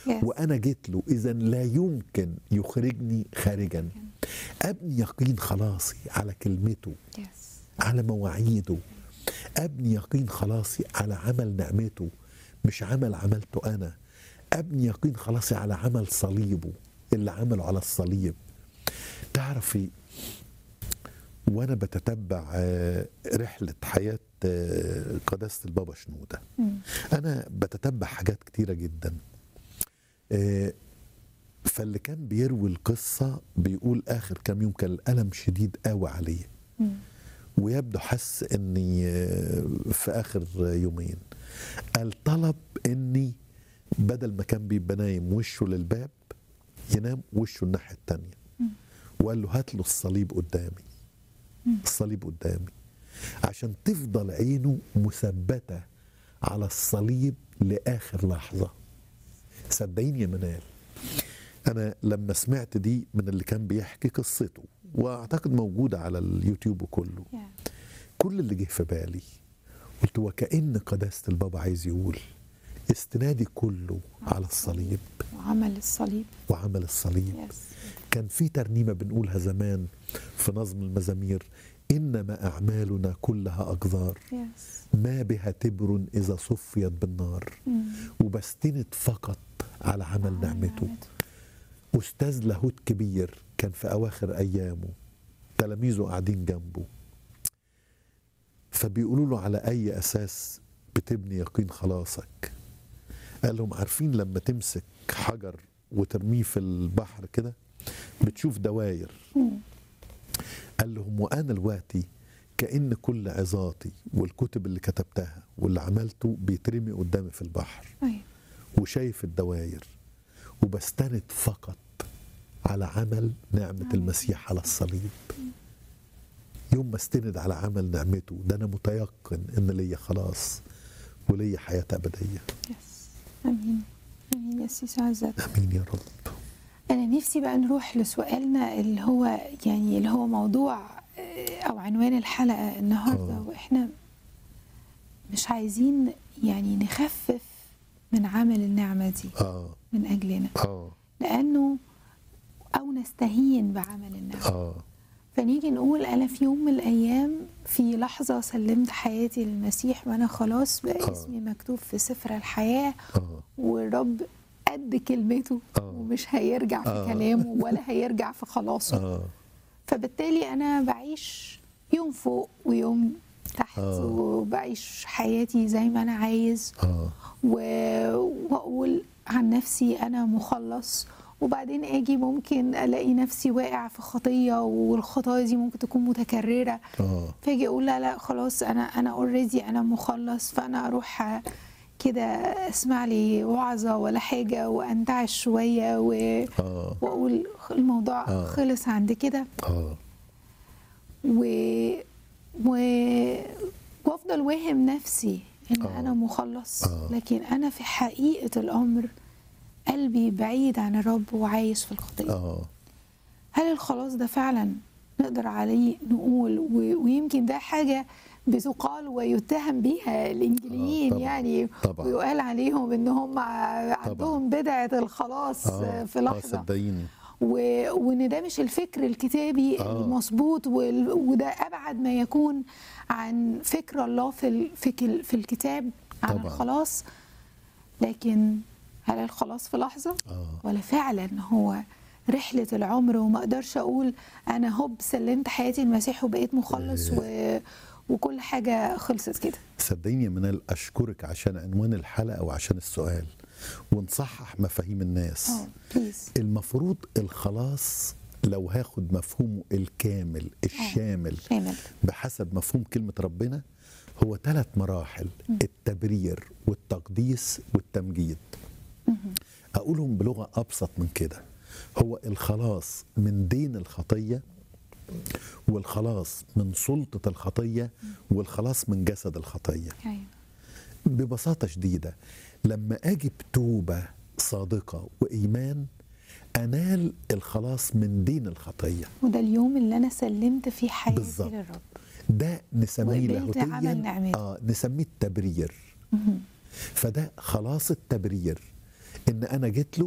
Yes. وانا جيت له اذا لا يمكن يخرجني خارجا ابني يقين خلاصي على كلمته يس على مواعيده ابني يقين خلاصي على عمل نعمته مش عمل عملته انا ابني يقين خلاصي على عمل صليبه اللي عمله على الصليب تعرفي وانا بتتبع آه، رحله حياه آه، قداسه البابا شنوده انا بتتبع حاجات كتيره جدا آه، فاللي كان بيروي القصه بيقول اخر كام يوم كان الالم شديد قوي عليه ويبدو حس اني آه، في اخر يومين قال طلب اني بدل ما كان بيبقى نايم وشه للباب ينام وشه الناحيه التانية وقال له هات له الصليب قدامي الصليب قدامي عشان تفضل عينه مثبته على الصليب لاخر لحظه صدقيني يا منال انا لما سمعت دي من اللي كان بيحكي قصته واعتقد موجوده على اليوتيوب كله Yeah. كل اللي جه في بالي قلت وكأن قداسة البابا عايز يقول استنادي كله على الصليب وعمل الصليب وعمل الصليب يس كان في ترنيمة بنقولها زمان في نظم المزامير إنما أعمالنا كلها أقذار يس ما بها تبر إذا صفيت بالنار وبستند فقط على عمل نعمته أستاذ لاهوت كبير كان في أواخر أيامه تلاميذه قاعدين جنبه فبيقولوا له على أي أساس بتبني يقين خلاصك قال لهم عارفين لما تمسك حجر وترميه في البحر كده بتشوف دواير قال لهم وأنا دلوقتي كأن كل عظاتي والكتب اللي كتبتها واللي عملته بيترمي قدامي في البحر أيوة. وشايف الدواير وبستند فقط على عمل نعمة المسيح على الصليب يوم ما استند على عمل نعمته ده أنا متيقن إن ليا خلاص وليا حياة أبدية يس امين امين يا سيس عزت آمين يا رب انا نفسي بقى نروح لسؤالنا اللي هو يعني اللي هو موضوع آه، او عنوان الحلقه النهارده آه. واحنا مش عايزين يعني نخفف من عمل النعمه دي آه من اجلنا آه لانه او نستهين بعمل النعمه آه فنيجي نقول انا في يوم من الايام في لحظه سلمت حياتي للمسيح وانا خلاص بقى آه. اسمي مكتوب في سفر الحياه آه والرب قد كلمته آه. ومش هيرجع في آه. كلامه ولا هيرجع في خلاصه آه فبالتالي انا بعيش يوم فوق ويوم تحت آه. وبعيش حياتي زي ما انا عايز آه و- واقول عن نفسي انا مخلص وبعدين اجي ممكن الاقي نفسي واقع في خطيه والخطايا دي ممكن تكون متكرره آه فاجي اقول لا لا خلاص انا انا اوريدي انا مخلص فانا اروح كده اسمع لي وعظه ولا حاجه وانتعش شويه و... آه واقول الموضوع آه. خلص عند كده آه و... و... وافضل واهم نفسي ان آه. انا مخلص آه. لكن انا في حقيقه الامر قلبي بعيد عن الرب وعايش في الخطيه آه هل الخلاص ده فعلا نقدر عليه نقول و... ويمكن ده حاجه بتقال ويتهم بيها الانجيليين آه، طبعاً. يعني طبعاً. ويقال عليهم ان هم عندهم بدعه الخلاص آه في آه لحظه صدقيني و... وان ده مش الفكر الكتابي آه. المظبوط وال... وده ابعد ما يكون عن فكر الله في ال... في, ال... في الكتاب عن طبعاً. الخلاص لكن هل الخلاص في لحظه آه ولا فعلا هو رحله العمر وما اقدرش اقول انا هوب سلمت حياتي المسيح وبقيت مخلص و... وكل حاجه خلصت كده صدقيني يا منال اشكرك عشان عنوان الحلقه وعشان السؤال ونصحح مفاهيم الناس اه بليز المفروض الخلاص لو هاخد مفهومه الكامل الشامل شامل بحسب مفهوم كلمة ربنا هو ثلاث مراحل التبرير والتقديس والتمجيد أقولهم بلغة أبسط من كده هو الخلاص من دين الخطية والخلاص من سلطة الخطية والخلاص من جسد الخطية ايوه ببساطة شديدة لما أجي بتوبة صادقة وإيمان أنال الخلاص من دين الخطية وده اليوم اللي انا سلمت فيه حياتي بالظبط. للرب ده نسميه وقبلت عمل لاهوتيا نعمته. اه نسميه التبرير فده خلاص التبرير ان انا جيت له